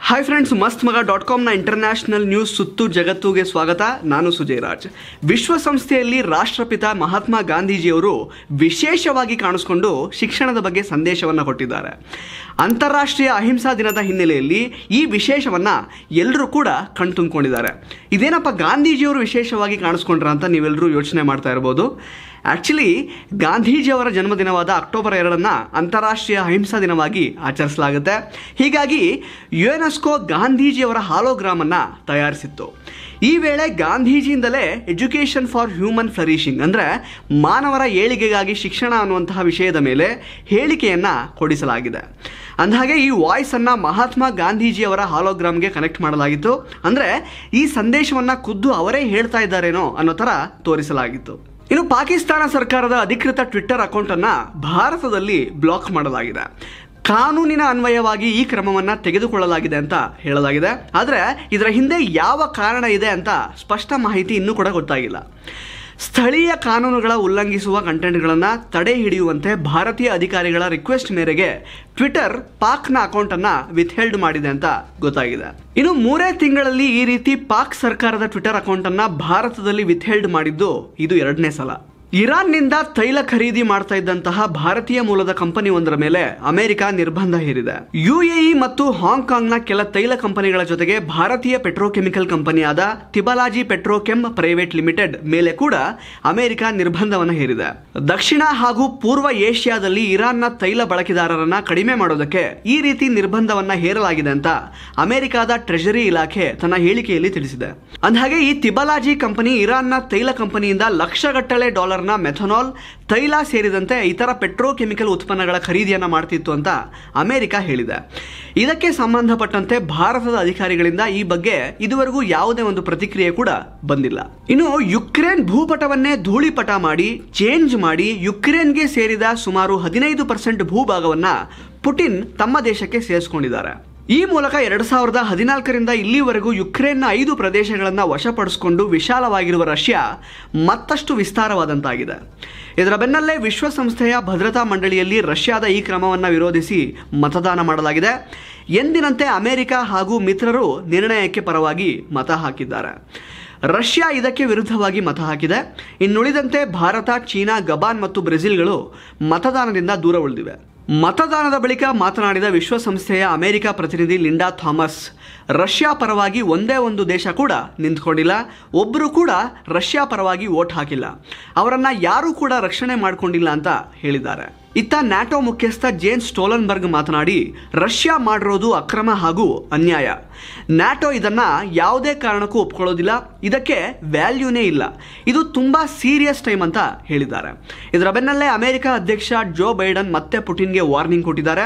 hi friends ಮಸ್ತ್ ಮಗ dot ಕಾಮ್ನ international news ಸುತ್ತು ಜಗತ್ತುಗೆ ಸ್ವಾಗತ ನಾನು ಸುಜಯ್ ರಾಜ್ ವಿಶ್ವಸಂಸ್ಥೆಯಲ್ಲಿ ರಾಷ್ಟ್ರಪಿತ ಮಹಾತ್ಮ ಗಾಂಧೀಜಿಯವರು ವಿಶೇಷವಾಗಿ ಕಾಣಿಸ್ಕೊಂಡು ಶಿಕ್ಷಣದ ಬಗ್ಗೆ ಸಂದೇಶವನ್ನು ಕೊಟ್ಟಿದ್ದಾರೆ ಅಂತಾರಾಷ್ಟ್ರೀಯ ಅಹಿಂಸಾ ದಿನದ ಹಿನ್ನೆಲೆಯಲ್ಲಿ ಈ ವಿಶೇಷವನ್ನು ಎಲ್ಲರೂ ಕೂಡ ಕಣ್ತುಂಬಿಕೊಂಡಿದ್ದಾರೆ ಇದೇನಪ್ಪ ಗಾಂಧೀಜಿಯವರು ವಿಶೇಷವಾಗಿ ಕಾಣಿಸ್ಕೊಂಡ್ರ ಅಂತ ನೀವೆಲ್ಲರೂ ಯೋಚನೆ ಮಾಡ್ತಾ ಇರ್ಬೋದು ಆ್ಯಕ್ಚುಲಿ ಗಾಂಧೀಜಿಯವರ ಜನ್ಮದಿನವಾದ ಅಕ್ಟೋಬರ್ ಎರಡನ್ನು ಅಂತಾರಾಷ್ಟ್ರೀಯ ಅಹಿಂಸಾ ದಿನವಾಗಿ ಆಚರಿಸಲಾಗುತ್ತೆ ಹೀಗಾಗಿ ಯುನೆಸ್ಕೋ ಗಾಂಧೀಜಿಯವರ ಹಾಲೋಗ್ರಾಮನ್ನು ತಯಾರಿಸಿತ್ತು ಈ ವೇಳೆ ಗಾಂಧೀಜಿಯಿಂದಲೇ ಎಜುಕೇಷನ್ ಫಾರ್ ಹ್ಯೂಮನ್ ಫ್ಲರಿಶಿಂಗ್ ಅಂದರೆ ಮಾನವರ ಏಳಿಗೆಗಾಗಿ ಶಿಕ್ಷಣ ಅನ್ನುವಂತಹ ವಿಷಯದ ಮೇಲೆ ಹೇಳಿಕೆಯನ್ನು ಕೊಡಿಸಲಾಗಿದೆ ಅಂದಹಾಗೆ ಈ ವಾಯ್ಸನ್ನು ಮಹಾತ್ಮ ಗಾಂಧೀಜಿಯವರ ಹಾಲೋಗ್ರಾಮ್ಗೆ ಕನೆಕ್ಟ್ ಮಾಡಲಾಗಿತ್ತು ಅಂದರೆ ಈ ಸಂದೇಶವನ್ನು ಖುದ್ದು ಅವರೇ ಹೇಳ್ತಾ ಇದ್ದಾರೇನೋ ಅನ್ನೋ ಥರ ತೋರಿಸಲಾಗಿತ್ತು ಇನ್ನು ಪಾಕಿಸ್ತಾನ ಸರ್ಕಾರದ ಅಧಿಕೃತ ಟ್ವಿಟ್ಟರ್ ಅಕೌಂಟನ್ನು ಭಾರತದಲ್ಲಿ ಬ್ಲಾಕ್ ಮಾಡಲಾಗಿದೆ ಕಾನೂನಿನ ಅನ್ವಯವಾಗಿ ಈ ಕ್ರಮವನ್ನು ತೆಗೆದುಕೊಳ್ಳಲಾಗಿದೆ ಅಂತ ಹೇಳಲಾಗಿದೆ ಆದರೆ ಇದರ ಹಿಂದೆ ಯಾವ ಕಾರಣ ಇದೆ ಅಂತ ಸ್ಪಷ್ಟ ಮಾಹಿತಿ ಇನ್ನೂ ಕೂಡ ಗೊತ್ತಾಗಿಲ್ಲ ಸ್ಥಳೀಯ ಕಾನೂನುಗಳ ಉಲ್ಲಂಘಿಸುವ ಕಂಟೆಂಟ್ಗಳನ್ನು ತಡೆ ಹಿಡಿಯುವಂತೆ ಭಾರತೀಯ ಅಧಿಕಾರಿಗಳ ರಿಕ್ವೆಸ್ಟ್ ಮೇರೆಗೆ ಟ್ವಿಟರ್ ಪಾಕ್ನ ಅಕೌಂಟನ್ನು ವಿತ್ಹೆಲ್ಡ್ ಮಾಡಿದೆ ಅಂತ ಗೊತ್ತಾಗಿದೆ ಇನ್ನು ಮೂರೇ ತಿಂಗಳಲ್ಲಿ ಈ ರೀತಿ ಪಾಕ್ ಸರ್ಕಾರದ ಟ್ವಿಟರ್ ಅಕೌಂಟನ್ನು ಭಾರತದಲ್ಲಿ ವಿತ್ಹೆಲ್ಡ್ ಮಾಡಿದ್ದು ಇದು ಎರಡನೇ ಸಲ ಇರಾನ್ನಿಂದ ತೈಲ ಖರೀದಿ ಮಾಡ್ತಾ ಇದ್ದಂತಹ ಭಾರತೀಯ ಮೂಲದ ಕಂಪನಿ ಒಂದರ ಮೇಲೆ ಅಮೆರಿಕ ನಿರ್ಬಂಧ ಹೇರಿದೆ ಯುಎಇ ಮತ್ತು ಹಾಂಗ್ಕಾಂಗ್ನ ಕೆಲ ತೈಲ ಕಂಪನಿಗಳ ಜೊತೆಗೆ ಭಾರತೀಯ ಪೆಟ್ರೋಕೆಮಿಕಲ್ ಕಂಪನಿಯಾದ ತಿಬಲಾಜಿ ಪೆಟ್ರೋಕೆಮ್ ಪ್ರೈವೇಟ್ ಲಿಮಿಟೆಡ್ ಮೇಲೆ ಕೂಡ ಅಮೆರಿಕ ನಿರ್ಬಂಧವನ್ನು ಹೇರಿದೆ ದಕ್ಷಿಣ ಹಾಗೂ ಪೂರ್ವ ಏಷ್ಯಾದಲ್ಲಿ ಇರಾನ್ನ ತೈಲ ಬಳಕೆದಾರರನ್ನ ಕಡಿಮೆ ಮಾಡೋದಕ್ಕೆ ಈ ರೀತಿ ನಿರ್ಬಂಧವನ್ನ ಹೇರಲಾಗಿದೆ ಅಂತ ಅಮೆರಿಕದ ಟ್ರೆಜರಿ ಇಲಾಖೆ ತನ್ನ ಹೇಳಿಕೆಯಲ್ಲಿ ತಿಳಿಸಿದೆ ಅಂದಹಾಗೆ ಈ ತಿಬಲಾಜಿ ಕಂಪನಿ ಇರಾನ್ನ ತೈಲ ಕಂಪನಿಯಿಂದ ಲಕ್ಷಗಟ್ಟಲೆ ಡಾಲರ್ನ ಮೆಥನಾಲ್ ತೈಲ ಸೇರಿದಂತೆ ಇತರ ಪೆಟ್ರೋಕೆಮಿಕಲ್ ಉತ್ಪನ್ನಗಳ ಖರೀದಿಯನ್ನ ಮಾಡ್ತಿತ್ತು ಅಂತ ಅಮೆರಿಕ ಹೇಳಿದೆ ಇದಕ್ಕೆ ಸಂಬಂಧಪಟ್ಟಂತೆ ಭಾರತದ ಅಧಿಕಾರಿಗಳಿಂದ ಈ ಬಗ್ಗೆ ಇದುವರೆಗೂ ಯಾವುದೇ ಒಂದು ಪ್ರತಿಕ್ರಿಯೆ ಕೂಡ ಬಂದಿಲ್ಲ ಇನ್ನು ಯುಕ್ರೇನ್ ಭೂಪಟವನ್ನೇ ಧೂಳಿಪಟ ಮಾಡಿ ಚೇಂಜ್ ಮಾಡಿ ಯುಕ್ರೇನ್ಗೆ ಸೇರಿದ ಸುಮಾರು ಹದಿನೈದು ಪರ್ಸೆಂಟ್ ಭೂಭಾಗವನ್ನ ಪುಟಿನ್ ತಮ್ಮ ದೇಶಕ್ಕೆ ಸೇರಿಸಿಕೊಂಡಿದ್ದಾರೆ ಈ ಮೂಲಕ ಎರಡ್ ಸಾವಿರದ ಹದಿನಾಲ್ಕರಿಂದ ಇಲ್ಲಿವರೆಗೂ ಯುಕ್ರೇನ್ನ ಐದು ಪ್ರದೇಶಗಳನ್ನು ವಶಪಡಿಸಿಕೊಂಡು ವಿಶಾಲವಾಗಿರುವ ರಷ್ಯಾ ಮತ್ತಷ್ಟು ವಿಸ್ತಾರವಾದಂತಾಗಿದೆ ಇದರ ಬೆನ್ನಲ್ಲೇ ವಿಶ್ವಸಂಸ್ಥೆಯ ಭದ್ರತಾ ಮಂಡಳಿಯಲ್ಲಿ ರಷ್ಯಾದ ಈ ಕ್ರಮವನ್ನು ವಿರೋಧಿಸಿ ಮತದಾನ ಮಾಡಲಾಗಿದೆ ಎಂದಿನಂತೆ ಅಮೆರಿಕ ಹಾಗೂ ಮಿತ್ರರು ನಿರ್ಣಯಕ್ಕೆ ಪರವಾಗಿ ಮತ ಹಾಕಿದ್ದಾರೆ ರಷ್ಯಾ ಇದಕ್ಕೆ ವಿರುದ್ಧವಾಗಿ ಮತ ಹಾಕಿದೆ ಇನ್ನುಳಿದಂತೆ ಭಾರತ ಚೀನಾ ಗಬಾನ್ ಮತ್ತು ಬ್ರೆಜಿಲ್ಗಳು ಮತದಾನದಿಂದ ದೂರ ಉಳಿದಿವೆ ಮತದಾನದ ಬಳಿಕ ಮಾತನಾಡಿದ ವಿಶ್ವಸಂಸ್ಥೆಯ ಅಮೆರಿಕ ಪ್ರತಿನಿಧಿ ಲಿಂಡಾ ಥಾಮಸ್ ರಷ್ಯಾ ಪರವಾಗಿ ಒಂದೇ ಒಂದು ದೇಶ ಕೂಡ ನಿಂತ್ಕೊಂಡಿಲ್ಲ ಒಬ್ಬರು ಕೂಡ ರಷ್ಯಾ ಪರವಾಗಿ ವೋಟ್ ಹಾಕಿಲ್ಲ ಅವರನ್ನ ಯಾರೂ ಕೂಡ ರಕ್ಷಣೆ ಮಾಡಿಕೊಂಡಿಲ್ಲ ಅಂತ ಹೇಳಿದ್ದಾರೆ ಇತ್ತ ನ್ಯಾಟೋ ಮುಖ್ಯಸ್ಥ ಜೇನ್ ಸ್ಟೋಲನ್ಬರ್ಗ್ ಮಾತನಾಡಿ ರಷ್ಯಾ ಮಾಡಿರೋದು ಅಕ್ರಮ ಹಾಗೂ ಅನ್ಯಾಯ ನ್ಯಾಟೋ ಇದನ್ನ ಯಾವುದೇ ಕಾರಣಕ್ಕೂ ಒಪ್ಕೊಳ್ಳೋದಿಲ್ಲ ಇದಕ್ಕೆ ವ್ಯಾಲ್ಯೂನೇ ಇಲ್ಲ ಇದು ತುಂಬಾ ಸೀರಿಯಸ್ ಟೈಮ್ ಅಂತ ಹೇಳಿದ್ದಾರೆ ಇದರ ಬೆನ್ನಲ್ಲೇ ಅಮೆರಿಕ ಅಧ್ಯಕ್ಷ ಜೋ ಬೈಡನ್ ಮತ್ತೆ ಪುಟಿನ್ಗೆ ವಾರ್ನಿಂಗ್ ಕೊಟ್ಟಿದ್ದಾರೆ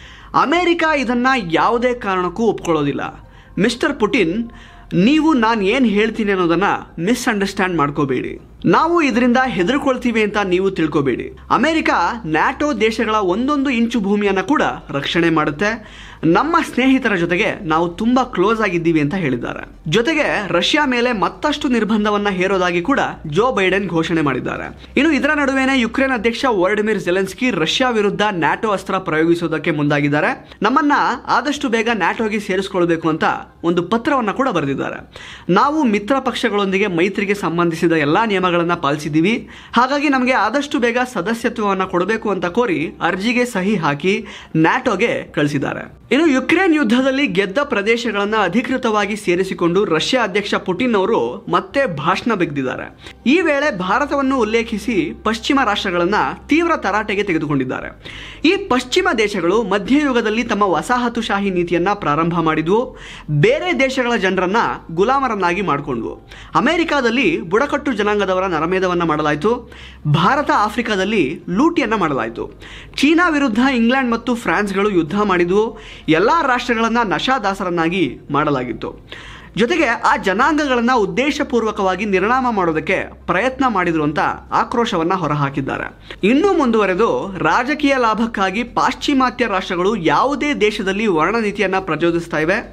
ಅಮೆರಿಕ ಇದನ್ನ ಯಾವುದೇ ಕಾರಣಕ್ಕೂ ಒಪ್ಕೊಳ್ಳೋದಿಲ್ಲ ಮಿಸ್ಟರ್ ಪುಟಿನ್ ನೀವು ನಾನು ಏನು ಹೇಳ್ತೀನಿ ಅನ್ನೋದನ್ನ ಮಿಸ್ಅಂಡರ್ಸ್ಟ್ಯಾಂಡ್ ಮಾಡ್ಕೋಬೇಡಿ ನಾವು ಇದರಿಂದ ಹೆದರ್ಕೊಳ್ತೀವಿ ಅಂತ ನೀವು ತಿಳ್ಕೋಬೇಡಿ ಅಮೆರಿಕ ನ್ಯಾಟೋ ದೇಶಗಳ ಒಂದೊಂದು ಇಂಚು ಭೂಮಿಯನ್ನ ಕೂಡ ರಕ್ಷಣೆ ಮಾಡುತ್ತೆ ನಮ್ಮ ಸ್ನೇಹಿತರ ಜೊತೆಗೆ ನಾವು ತುಂಬಾ ಕ್ಲೋಸ್ ಆಗಿದ್ದೀವಿ ಅಂತ ಹೇಳಿದ್ದಾರೆ ಜೊತೆಗೆ ರಷ್ಯಾ ಮೇಲೆ ಮತ್ತಷ್ಟು ನಿರ್ಬಂಧವನ್ನ ಹೇರೋದಾಗಿ ಕೂಡ ಜೋ ಬೈಡೆನ್ ಘೋಷಣೆ ಮಾಡಿದ್ದಾರೆ ಇನ್ನು ಇದರ ನಡುವೆನೆ ಯುಕ್ರೇನ್ ಅಧ್ಯಕ್ಷ ವರ್ಡಮಿರ್ ಜೆಲೆನ್ಸ್ಕಿ ರಷ್ಯಾ ವಿರುದ್ಧ ನ್ಯಾಟೋ ಅಸ್ತ್ರ ಪ್ರಯೋಗಿಸೋದಕ್ಕೆ ಮುಂದಾಗಿದ್ದಾರೆ ನಮ್ಮನ್ನ ಆದಷ್ಟು ಬೇಗ ನ್ಯಾಟೋಗೆ ಸೇರಿಸಿಕೊಳ್ಬೇಕು ಅಂತ ಒಂದು ಪತ್ರವನ್ನ ಕೂಡ ಬರೆದಿದ್ದಾರೆ ನಾವು ಮಿತ್ರ ಪಕ್ಷಗಳೊಂದಿಗೆ ಮೈತ್ರಿಗೆ ಸಂಬಂಧಿಸಿದ ಎಲ್ಲಾ ನಿಯಮಗಳನ್ನ ಪಾಲಿಸಿದ್ದೀವಿ ಹಾಗಾಗಿ ನಮಗೆ ಆದಷ್ಟು ಬೇಗ ಸದಸ್ಯತ್ವವನ್ನು ಕೊಡಬೇಕು ಅಂತ ಕೋರಿ ಅರ್ಜಿಗೆ ಸಹಿ ಹಾಕಿ ನ್ಯಾಟೋಗೆ ಕಳಿಸಿದ್ದಾರೆ ಇನ್ನು ಯುಕ್ರೇನ್ ಯುದ್ಧದಲ್ಲಿ ಗೆದ್ದ ಪ್ರದೇಶಗಳನ್ನು ಅಧಿಕೃತವಾಗಿ ಸೇರಿಸಿಕೊಂಡು ರಷ್ಯಾ ಅಧ್ಯಕ್ಷ ಪುಟಿನ್ ಅವರು ಮತ್ತೆ ಭಾಷಣ ಬೆಗೆದಿದ್ದಾರೆ ಈ ವೇಳೆ ಭಾರತವನ್ನು ಉಲ್ಲೇಖಿಸಿ ಪಶ್ಚಿಮ ರಾಷ್ಟ್ರಗಳನ್ನ ತೀವ್ರ ತರಾಟೆಗೆ ತೆಗೆದುಕೊಂಡಿದ್ದಾರೆ ಈ ಪಶ್ಚಿಮ ದೇಶಗಳು ಮಧ್ಯಯುಗದಲ್ಲಿ ತಮ್ಮ ವಸಾಹತುಶಾಹಿ ನೀತಿಯನ್ನ ಪ್ರಾರಂಭ ಮಾಡಿದ್ವು ಬೇರೆ ದೇಶಗಳ ಜನರನ್ನ ಗುಲಾಮರನ್ನಾಗಿ ಮಾಡಿಕೊಂಡ್ವು ಅಮೆರಿಕಾದಲ್ಲಿ ಬುಡಕಟ್ಟು ಜನಾಂಗದವರ ನರಮೇಧವನ್ನ ಮಾಡಲಾಯಿತು ಭಾರತ ಆಫ್ರಿಕಾದಲ್ಲಿ ಲೂಟಿಯನ್ನ ಮಾಡಲಾಯಿತು ಚೀನಾ ವಿರುದ್ಧ ಇಂಗ್ಲೆಂಡ್ ಮತ್ತು ಫ್ರಾನ್ಸ್ಗಳು ಯುದ್ಧ ಮಾಡಿದ್ವು ಎಲ್ಲ ರಾಷ್ಟ್ರಗಳನ್ನು ನಶಾದಾಸರನ್ನಾಗಿ ಮಾಡಲಾಗಿತ್ತು ಜೊತೆಗೆ ಆ ಜನಾಂಗಗಳನ್ನು ಉದ್ದೇಶಪೂರ್ವಕವಾಗಿ ನಿರ್ನಾಮ ಮಾಡೋದಕ್ಕೆ ಪ್ರಯತ್ನ ಮಾಡಿದ್ರು ಅಂತ ಆಕ್ರೋಶವನ್ನ ಹೊರಹಾಕಿದ್ದಾರೆ ಇನ್ನೂ ಮುಂದುವರೆದು ರಾಜಕೀಯ ಲಾಭಕ್ಕಾಗಿ ಪಾಶ್ಚಿಮಾತ್ಯ ರಾಷ್ಟ್ರಗಳು ಯಾವುದೇ ದೇಶದಲ್ಲಿ ವರ್ಣನೀತಿಯನ್ನ ಪ್ರಚೋದಿಸ್ತಾ ಇವೆ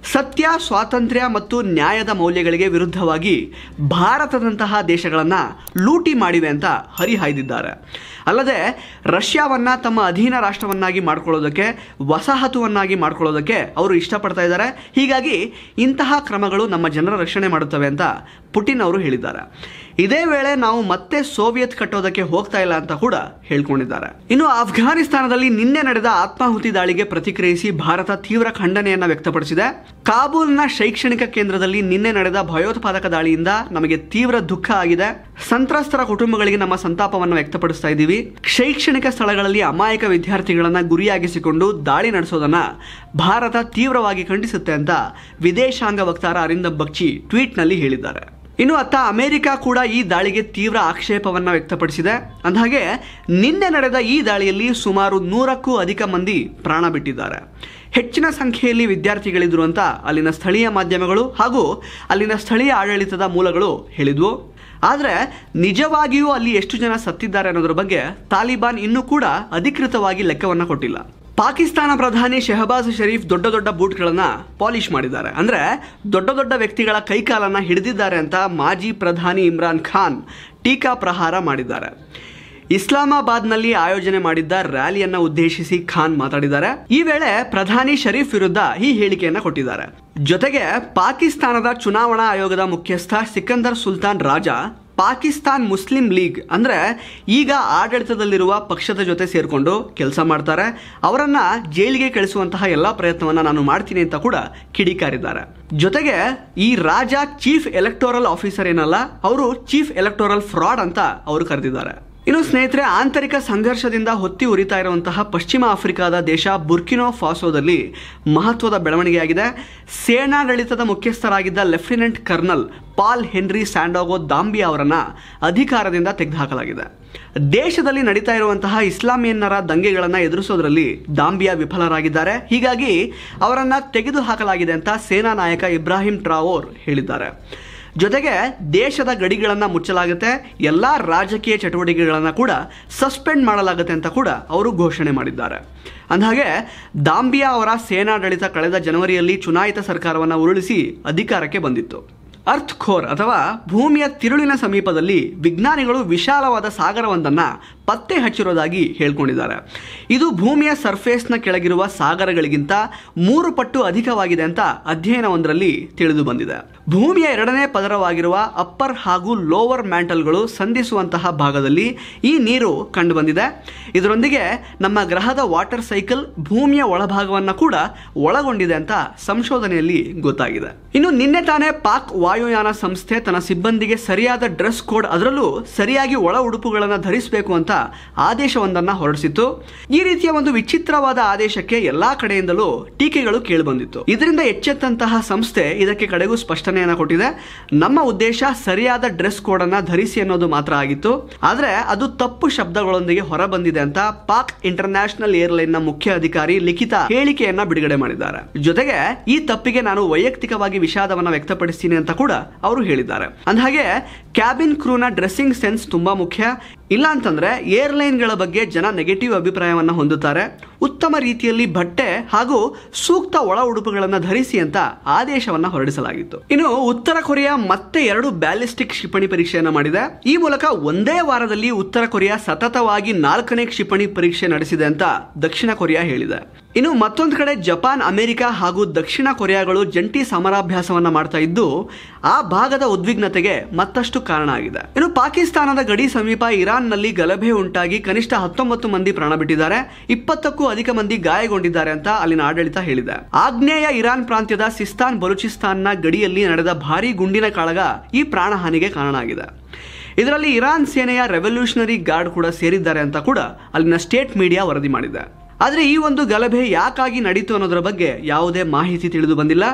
ಸತ್ಯ ಸ್ವಾತಂತ್ರ್ಯ ಮತ್ತು ನ್ಯಾಯದ ಮೌಲ್ಯಗಳಿಗೆ ವಿರುದ್ಧವಾಗಿ ಭಾರತದಂತಹ ದೇಶಗಳನ್ನು ಲೂಟಿ ಮಾಡಿವೆ ಅಂತ ಹರಿಹಾಯ್ದಿದ್ದಾರೆ ಅಲ್ಲದೆ ರಷ್ಯಾವನ್ನ ತಮ್ಮ ಅಧೀನ ರಾಷ್ಟ್ರವನ್ನಾಗಿ ಮಾಡ್ಕೊಳ್ಳೋದಕ್ಕೆ ವಸಾಹತುವನ್ನಾಗಿ ಮಾಡ್ಕೊಳ್ಳೋದಕ್ಕೆ ಅವರು ಇಷ್ಟಪಡ್ತಾ ಇದ್ದಾರೆ ಹೀಗಾಗಿ ಇಂತಹ ಕ್ರಮಗಳು ನಮ್ಮ ಜನರ ರಕ್ಷಣೆ ಮಾಡುತ್ತವೆ ಅಂತ ಪುಟಿನ್ ಅವರು ಹೇಳಿದ್ದಾರೆ ಇದೇ ವೇಳೆ ನಾವು ಮತ್ತೆ ಸೋವಿಯತ್ ಕಟ್ಟೋದಕ್ಕೆ ಹೋಗ್ತಾ ಇಲ್ಲ ಅಂತ ಕೂಡ ಹೇಳ್ಕೊಂಡಿದ್ದಾರೆ ಇನ್ನು ಅಫ್ಘಾನಿಸ್ತಾನದಲ್ಲಿ ನಿನ್ನೆ ನಡೆದ ಆತ್ಮಾಹುತಿ ದಾಳಿಗೆ ಪ್ರತಿಕ್ರಿಯಿಸಿ ಭಾರತ ತೀವ್ರ ಖಂಡನೆಯನ್ನ ವ್ಯಕ್ತಪಡಿಸಿದೆ ಕಾಬೂಲ್ನ ಶೈಕ್ಷಣಿಕ ಕೇಂದ್ರದಲ್ಲಿ ನಿನ್ನೆ ನಡೆದ ಭಯೋತ್ಪಾದಕ ದಾಳಿಯಿಂದ ನಮಗೆ ತೀವ್ರ ದುಃಖ ಆಗಿದೆ ಸಂತ್ರಸ್ತರ ಕುಟುಂಬಗಳಿಗೆ ನಮ್ಮ ಸಂತಾಪವನ್ನು ವ್ಯಕ್ತಪಡಿಸ್ತಾ ಇದ್ದೀವಿ ಶೈಕ್ಷಣಿಕ ಸ್ಥಳಗಳಲ್ಲಿ ಅಮಾಯಕ ವಿದ್ಯಾರ್ಥಿಗಳನ್ನ ಗುರಿಯಾಗಿಸಿಕೊಂಡು ದಾಳಿ ನಡೆಸೋದನ್ನ ಭಾರತ ತೀವ್ರವಾಗಿ ಖಂಡಿಸುತ್ತೆ ಅಂತ ವಿದೇಶಾಂಗ ವಕ್ತಾರ ಅರಿಂದಮ್ ಬಗ್ಚಿ ಟ್ವೀಟ್ನಲ್ಲಿ ಹೇಳಿದ್ದಾರೆ ಇನ್ನು ಅತ್ತ ಅಮೆರಿಕ ಕೂಡ ಈ ದಾಳಿಗೆ ತೀವ್ರ ಆಕ್ಷೇಪವನ್ನ ವ್ಯಕ್ತಪಡಿಸಿದೆ ಅಂದಹಾಗೆ ನಿನ್ನೆ ನಡೆದ ಈ ದಾಳಿಯಲ್ಲಿ ಸುಮಾರು ನೂರಕ್ಕೂ ಅಧಿಕ ಮಂದಿ ಪ್ರಾಣ ಬಿಟ್ಟಿದ್ದಾರೆ ಹೆಚ್ಚಿನ ಸಂಖ್ಯೆಯಲ್ಲಿ ವಿದ್ಯಾರ್ಥಿಗಳಿದ್ರು ಅಂತ ಅಲ್ಲಿನ ಸ್ಥಳೀಯ ಮಾಧ್ಯಮಗಳು ಹಾಗೂ ಅಲ್ಲಿನ ಸ್ಥಳೀಯ ಆಡಳಿತದ ಮೂಲಗಳು ಹೇಳಿದ್ವು ಆದರೆ ನಿಜವಾಗಿಯೂ ಅಲ್ಲಿ ಎಷ್ಟು ಜನ ಸತ್ತಿದ್ದಾರೆ ಅನ್ನೋದ್ರ ಬಗ್ಗೆ ತಾಲಿಬಾನ್ ಇನ್ನೂ ಕೂಡ ಅಧಿಕೃತವಾಗಿ ಲೆಕ್ಕವನ್ನು ಕೊಟ್ಟಿಲ್ಲ ಪಾಕಿಸ್ತಾನ ಪ್ರಧಾನಿ ಶೆಹಬಾಜ್ ಶರೀಫ್ ದೊಡ್ಡ ದೊಡ್ಡ ಬೂಟ್ಗಳನ್ನ ಪಾಲಿಶ್ ಮಾಡಿದ್ದಾರೆ ಅಂದ್ರೆ ದೊಡ್ಡ ದೊಡ್ಡ ವ್ಯಕ್ತಿಗಳ ಕೈಕಾಲನ್ನ ಹಿಡಿದಿದ್ದಾರೆ ಅಂತ ಮಾಜಿ ಪ್ರಧಾನಿ ಇಮ್ರಾನ್ ಖಾನ್ ಟೀಕಾ ಪ್ರಹಾರ ಮಾಡಿದ್ದಾರೆ ಇಸ್ಲಾಮಾಬಾದ್ನಲ್ಲಿ ಆಯೋಜನೆ ಮಾಡಿದ್ದ ರ್ಯಾಲಿಯನ್ನ ಉದ್ದೇಶಿಸಿ ಖಾನ್ ಮಾತಾಡಿದ್ದಾರೆ ಈ ವೇಳೆ ಪ್ರಧಾನಿ ಶರೀಫ್ ವಿರುದ್ಧ ಈ ಹೇಳಿಕೆಯನ್ನ ಕೊಟ್ಟಿದ್ದಾರೆ ಜೊತೆಗೆ ಪಾಕಿಸ್ತಾನದ ಚುನಾವಣಾ ಆಯೋಗದ ಮುಖ್ಯಸ್ಥ ಸಿಕಂದರ್ ಸುಲ್ತಾನ್ ರಾಜ ಪಾಕಿಸ್ತಾನ್ ಮುಸ್ಲಿಂ ಲೀಗ್ ಅಂದ್ರೆ ಈಗ ಆಡಳಿತದಲ್ಲಿರುವ ಪಕ್ಷದ ಜೊತೆ ಸೇರಿಕೊಂಡು ಕೆಲಸ ಮಾಡ್ತಾರೆ ಅವರನ್ನ ಜೈಲಿಗೆ ಕಳಿಸುವಂತಹ ಎಲ್ಲಾ ಪ್ರಯತ್ನವನ್ನ ನಾನು ಮಾಡ್ತೀನಿ ಅಂತ ಕೂಡ ಕಿಡಿಕಾರಿದ್ದಾರೆ ಜೊತೆಗೆ ಈ ರಾಜ ಚೀಫ್ ಎಲೆಕ್ಟೋರಲ್ ಆಫೀಸರ್ ಏನಲ್ಲ ಅವರು ಚೀಫ್ ಎಲೆಕ್ಟೋರಲ್ ಫ್ರಾಡ್ ಅಂತ ಅವರು ಕರೆದಿದ್ದಾರೆ ಇನ್ನು ಸ್ನೇಹಿತರೆ ಆಂತರಿಕ ಸಂಘರ್ಷದಿಂದ ಹೊತ್ತಿ ಉರಿತಾ ಇರುವಂತಹ ಪಶ್ಚಿಮ ಆಫ್ರಿಕಾದ ದೇಶ ಬುರ್ಕಿನೋ ಫಾಸೋದಲ್ಲಿ ಮಹತ್ವದ ಬೆಳವಣಿಗೆಯಾಗಿದೆ ಸೇನಾಡಳಿತದ ಮುಖ್ಯಸ್ಥರಾಗಿದ್ದ lieutenant colonel Paul Henri Sandaogo Damiba ಅವರನ್ನ ಅಧಿಕಾರದಿಂದ ತೆಗೆದುಹಾಕಲಾಗಿದೆ ದೇಶದಲ್ಲಿ ನಡೀತಾ ಇರುವಂತಹ ಇಸ್ಲಾಮಿಯನ್ನರ ದಂಗೆಗಳನ್ನು ಎದುರಿಸೋದ್ರಲ್ಲಿ ದಾಂಬಿಯಾ ವಿಫಲರಾಗಿದ್ದಾರೆ ಹೀಗಾಗಿ ಅವರನ್ನ ತೆಗೆದುಹಾಕಲಾಗಿದೆ ಅಂತ ಸೇನಾ ನಾಯಕ ಇಬ್ರಾಹಿಂ ಟ್ರಾವೋರ್ ಹೇಳಿದ್ದಾರೆ ಜೊತೆಗೆ ದೇಶದ ಗಡಿಗಳನ್ನು ಮುಚ್ಚಲಾಗುತ್ತೆ ಎಲ್ಲ ರಾಜಕೀಯ ಚಟುವಟಿಕೆಗಳನ್ನು ಕೂಡ ಸಸ್ಪೆಂಡ್ ಮಾಡಲಾಗುತ್ತೆ ಅಂತ ಕೂಡ ಅವರು ಘೋಷಣೆ ಮಾಡಿದ್ದಾರೆ ಅಂದಹಾಗೆ ದಾಂಬಿಯಾ ಅವರ ಸೇನಾಡಳಿತ ಕಳೆದ ಜನವರಿಯಲ್ಲಿ ಚುನಾಯಿತ ಸರ್ಕಾರವನ್ನು ಉರುಳಿಸಿ ಅಧಿಕಾರಕ್ಕೆ ಬಂದಿತ್ತು ಅರ್ತ್ ಖೋರ್ ಅಥವಾ ಭೂಮಿಯ ತಿರುಳಿನ ಸಮೀಪದಲ್ಲಿ ವಿಜ್ಞಾನಿಗಳು ವಿಶಾಲವಾದ ಸಾಗರವೊಂದನ್ನ ಪತ್ತೆ ಹಚ್ಚಿರೋದಾಗಿ ಹೇಳ್ಕೊಂಡಿದ್ದಾರೆ ಇದು ಭೂಮಿಯ ಸರ್ಫೇಸ್ನ ಕೆಳಗಿರುವ ಸಾಗರಗಳಿಗಿಂತ ಮೂರು ಪಟ್ಟು ಅಧಿಕವಾಗಿದೆ ಅಂತ ಅಧ್ಯಯನವೊಂದರಲ್ಲಿ ತಿಳಿದು ಬಂದಿದೆ ಭೂಮಿಯ ಎರಡನೇ ಪದರವಾಗಿರುವ ಅಪ್ಪರ್ ಹಾಗೂ ಲೋವರ್ ಮ್ಯಾಂಟಲ್ಗಳು ಸಂಧಿಸುವಂತಹ ಭಾಗದಲ್ಲಿ ಈ ನೀರು ಕಂಡುಬಂದಿದೆ ಇದರೊಂದಿಗೆ ನಮ್ಮ ಗ್ರಹದ ವಾಟರ್ ಸೈಕಲ್ ಭೂಮಿಯ ಒಳಭಾಗವನ್ನು ಕೂಡ ಒಳಗೊಂಡಿದೆ ಅಂತ ಸಂಶೋಧನೆಯಲ್ಲಿ ಗೊತ್ತಾಗಿದೆ ಇನ್ನು ನಿನ್ನೆ ತಾನೇ ಪಾಕ್ ವಾಯುಯಾನ ಸಂಸ್ಥೆ ತನ್ನ ಸಿಬ್ಬಂದಿಗೆ ಸರಿಯಾದ ಡ್ರೆಸ್ ಕೋಡ್ ಅದರಲ್ಲೂ ಸರಿಯಾಗಿ ಒಳ ಉಡುಪುಗಳನ್ನು ಧರಿಸಬೇಕು ಅಂತ ಆದೇಶವೊಂದನ್ನ ಹೊರಡಿಸಿತ್ತು ಈ ರೀತಿಯ ಒಂದು ವಿಚಿತ್ರವಾದ ಆದೇಶಕ್ಕೆ ಎಲ್ಲಾ ಕಡೆಯಿಂದಲೂ ಟೀಕೆಗಳು ಕೇಳಿಬಂದಿತ್ತು ಇದರಿಂದ ಎಚ್ಚೆತ್ತಂತಹ ಸಂಸ್ಥೆ ಇದಕ್ಕೆ ಕಡೆಗೂ ಸ್ಪಷ್ಟನೆಯನ್ನ ಕೊಟ್ಟಿದೆ ನಮ್ಮ ಉದ್ದೇಶ ಸರಿಯಾದ ಡ್ರೆಸ್ ಕೋಡ್ ಅನ್ನ ಧರಿಸಿ ಅನ್ನೋದು ಮಾತ್ರ ಆಗಿತ್ತು ಆದ್ರೆ ಅದು ತಪ್ಪು ಶಬ್ದಗಳೊಂದಿಗೆ ಹೊರಬಂದಿದೆ ಅಂತ ಪಾಕ್ ಇಂಟರ್ನ್ಯಾಷನಲ್ ಏರ್ಲೈನ್ ನ ಮುಖ್ಯ ಅಧಿಕಾರಿ ಲಿಖಿತ ಹೇಳಿಕೆಯನ್ನ ಬಿಡುಗಡೆ ಮಾಡಿದ್ದಾರೆ ಜೊತೆಗೆ ಈ ತಪ್ಪಿಗೆ ನಾನು ವೈಯಕ್ತಿಕವಾಗಿ ವಿಷಾದವನ್ನ ವ್ಯಕ್ತಪಡಿಸ್ತೀನಿ ಅಂತ ಕೂಡ ಅವರು ಹೇಳಿದ್ದಾರೆ ಅಂದಹಾಗೆ ಕ್ಯಾಬಿನ್ ಕ್ರೂನ ಡ್ರೆಸ್ಸಿಂಗ್ ಸೆನ್ಸ್ ತುಂಬಾ ಮುಖ್ಯ ಇಲ್ಲ ಅಂತಂದ್ರೆ ಏರ್ಲೈನ್ಗಳ ಬಗ್ಗೆ ಜನ ನೆಗೆಟಿವ್ ಅಭಿಪ್ರಾಯವನ್ನ ಹೊಂದುತ್ತಾರೆ ಉತ್ತಮ ರೀತಿಯಲ್ಲಿ ಬಟ್ಟೆ ಹಾಗೂ ಸೂಕ್ತ ಒಳ ಉಡುಪುಗಳನ್ನು ಧರಿಸಿ ಅಂತ ಆದೇಶವನ್ನ ಹೊರಡಿಸಲಾಗಿತ್ತು ಇನ್ನು ಉತ್ತರ ಕೊರಿಯಾ ಮತ್ತೆ ಎರಡು ಬ್ಯಾಲಿಸ್ಟಿಕ್ ಕ್ಷಿಪಣಿ ಪರೀಕ್ಷೆಯನ್ನ ಮಾಡಿದೆ ಈ ಮೂಲಕ ಒಂದೇ ವಾರದಲ್ಲಿ ಉತ್ತರ ಕೊರಿಯಾ ಸತತವಾಗಿ ನಾಲ್ಕನೇ ಕ್ಷಿಪಣಿ ಪರೀಕ್ಷೆ ನಡೆಸಿದೆ ಅಂತ ದಕ್ಷಿಣ ಕೊರಿಯಾ ಹೇಳಿದೆ ಇನ್ನು ಮತ್ತೊಂದು ಕಡೆ ಜಪಾನ್ ಅಮೆರಿಕ ಹಾಗೂ ದಕ್ಷಿಣ ಕೊರಿಯಾಗಳು ಜಂಟಿ ಸಮರಾಭ್ಯಾಸವನ್ನ ಮಾಡ್ತಾ ಇದ್ದು ಆ ಭಾಗದ ಉದ್ವಿಗ್ನತೆಗೆ ಮತ್ತಷ್ಟು ಕಾರಣ ಆಗಿದೆ ಇನ್ನು ಪಾಕಿಸ್ತಾನದ ಗಡಿ ಸಮೀಪ ಇರಾನ್ನಲ್ಲಿ ಗಲಭೆ ಉಂಟಾಗಿ ಕನಿಷ್ಠ ಹತ್ತೊಂಬತ್ತು ಮಂದಿ ಪ್ರಾಣ ಬಿಟ್ಟಿದ್ದಾರೆ ಇಪ್ಪತ್ತಕ್ಕೂ ಅಧಿಕ ಮಂದಿ ಗಾಯಗೊಂಡಿದ್ದಾರೆ ಅಂತ ಅಲ್ಲಿನ ಆಡಳಿತ ಹೇಳಿದೆ ಆಗ್ನೇಯ ಇರಾನ್ ಪ್ರಾಂತ್ಯದ ಸಿಸ್ತಾನ್ ಬಲೂಚಿಸ್ತಾನ್ನ ಗಡಿಯಲ್ಲಿ ನಡೆದ ಭಾರೀ ಗುಂಡಿನ ಕಾಳಗ ಈ ಪ್ರಾಣಹಾನಿಗೆ ಕಾರಣ ಆಗಿದೆ ಇದರಲ್ಲಿ ಇರಾನ್ ಸೇನೆಯ ರೆವಲ್ಯೂಷನರಿ ಗಾರ್ಡ್ ಕೂಡ ಸೇರಿದ್ದಾರೆ ಅಂತ ಕೂಡ ಅಲ್ಲಿನ ಸ್ಟೇಟ್ ಮೀಡಿಯಾ ವರದಿ ಮಾಡಿದೆ ಆದರೆ ಈ ಒಂದು ಗಲಭೆ ಯಾಕಾಗಿ ನಡೀತು ಅನ್ನೋದರ ಬಗ್ಗೆ ಯಾವುದೇ ಮಾಹಿತಿ ತಿಳಿದು ಬಂದಿಲ್ಲ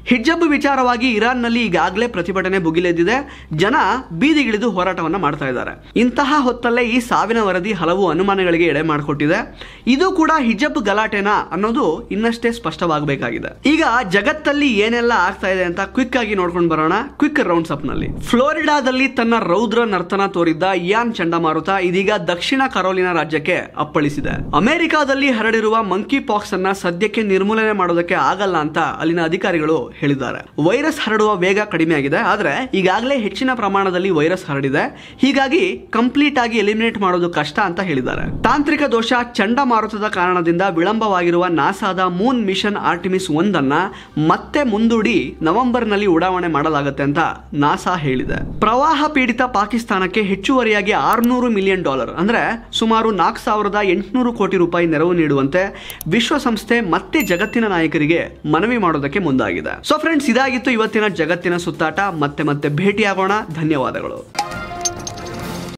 ಹಿಜಬ್ ವಿಚಾರವಾಗಿ ಇರಾನ್ನಲ್ಲಿ ಈಗಾಗಲೇ ಪ್ರತಿಭಟನೆ ಭುಗಿಲೆದ್ದಿದೆ ಜನ ಬೀದಿಗಿಳಿದು ಹೋರಾಟವನ್ನ ಮಾಡ್ತಾ ಇದ್ದಾರೆ ಇಂತಹ ಹೊತ್ತಲ್ಲೇ ಈ ಸಾವಿನ ವರದಿ ಹಲವು ಅನುಮಾನಗಳಿಗೆ ಎಡೆ ಮಾಡಿಕೊಟ್ಟಿದೆ ಇದು ಕೂಡ ಹಿಜಬ್ ಗಲಾಟೆನಾ ಅನ್ನೋದು ಇನ್ನಷ್ಟೇ ಸ್ಪಷ್ಟವಾಗಬೇಕಾಗಿದೆ ಈಗ ಜಗತ್ತಲ್ಲಿ ಏನೆಲ್ಲ ಆಗ್ತಾ ಇದೆ ಅಂತ ಕ್ವಿಕ್ ಆಗಿ ನೋಡ್ಕೊಂಡು ಬರೋಣ ಕ್ವಿಕ್ ರೌಂಡ್ಸ್ ಅಪ್ ನಲ್ಲಿ ಫ್ಲೋರಿಡಾದಲ್ಲಿ ತನ್ನ ರೌದ್ರ ನರ್ತನ ತೋರಿದ್ದ ಇಯಾನ್ ಚಂಡಮಾರುತ ಇದೀಗ ದಕ್ಷಿಣ ಕರೋಲಿನಾ ರಾಜ್ಯಕ್ಕೆ ಅಪ್ಪಳಿಸಿದೆ ಅಮೆರಿಕಾದಲ್ಲಿ ಹರಡಿರುವ ಮಂಕಿ ಪಾಕ್ಸ್ ಅನ್ನ ಸದ್ಯಕ್ಕೆ ನಿರ್ಮೂಲನೆ ಮಾಡೋದಕ್ಕೆ ಆಗಲ್ಲ ಅಂತ ಅಲ್ಲಿನ ಅಧಿಕಾರಿಗಳು ಹೇಳಿದ್ದಾರೆ ವೈರಸ್ ಹರಡುವ ವೇಗ ಕಡಿಮೆ ಆಗಿದೆ ಆದ್ರೆ ಈಗಾಗಲೇ ಹೆಚ್ಚಿನ ಪ್ರಮಾಣದಲ್ಲಿ ವೈರಸ್ ಹರಡಿದೆ ಹೀಗಾಗಿ ಕಂಪ್ಲೀಟ್ ಆಗಿ ಎಲಿಮಿನೇಟ್ ಮಾಡೋದು ಕಷ್ಟ ಅಂತ ಹೇಳಿದ್ದಾರೆ ತಾಂತ್ರಿಕ ದೋಷ ಚಂಡಮಾರುತದ ಕಾರಣದಿಂದ ವಿಳಂಬವಾಗಿರುವ ನಾಸಾದ ಮೂನ್ ಮಿಷನ್ ಆರ್ಟಿಮಿಸ್ ಒಂದನ್ನ ಮತ್ತೆ ಮುಂದೂಡಿ ನವೆಂಬರ್ನಲ್ಲಿ ಉಡಾವಣೆ ಮಾಡಲಾಗುತ್ತೆ ಅಂತ ನಾಸಾ ಹೇಳಿದೆ ಪ್ರವಾಹ ಪೀಡಿತ ಪಾಕಿಸ್ತಾನಕ್ಕೆ ಹೆಚ್ಚುವರಿಯಾಗಿ ಆರ್ನೂರು ಮಿಲಿಯನ್ ಡಾಲರ್ ಅಂದ್ರೆ ಸುಮಾರು ನಾಲ್ಕು ಸಾವಿರದ ಎಂಟುನೂರು ಕೋಟಿ ರೂಪಾಯಿ ನೆರವು ನೀಡುವಂತೆ ವಿಶ್ವಸಂಸ್ಥೆ ಮತ್ತೆ ಜಗತ್ತಿನ ನಾಯಕರಿಗೆ ಮನವಿ ಮಾಡೋದಕ್ಕೆ ಮುಂದಾಗಿದೆ ಸೊ ಫ್ರೆಂಡ್ಸ್ ಇದಾಗಿತ್ತು ಇವತ್ತಿನ ಜಗತ್ತಿನ ಸುತ್ತಾಟ ಮತ್ತೆ ಮತ್ತೆ ಭೇಟಿಯಾಗೋಣ ಧನ್ಯವಾದಗಳು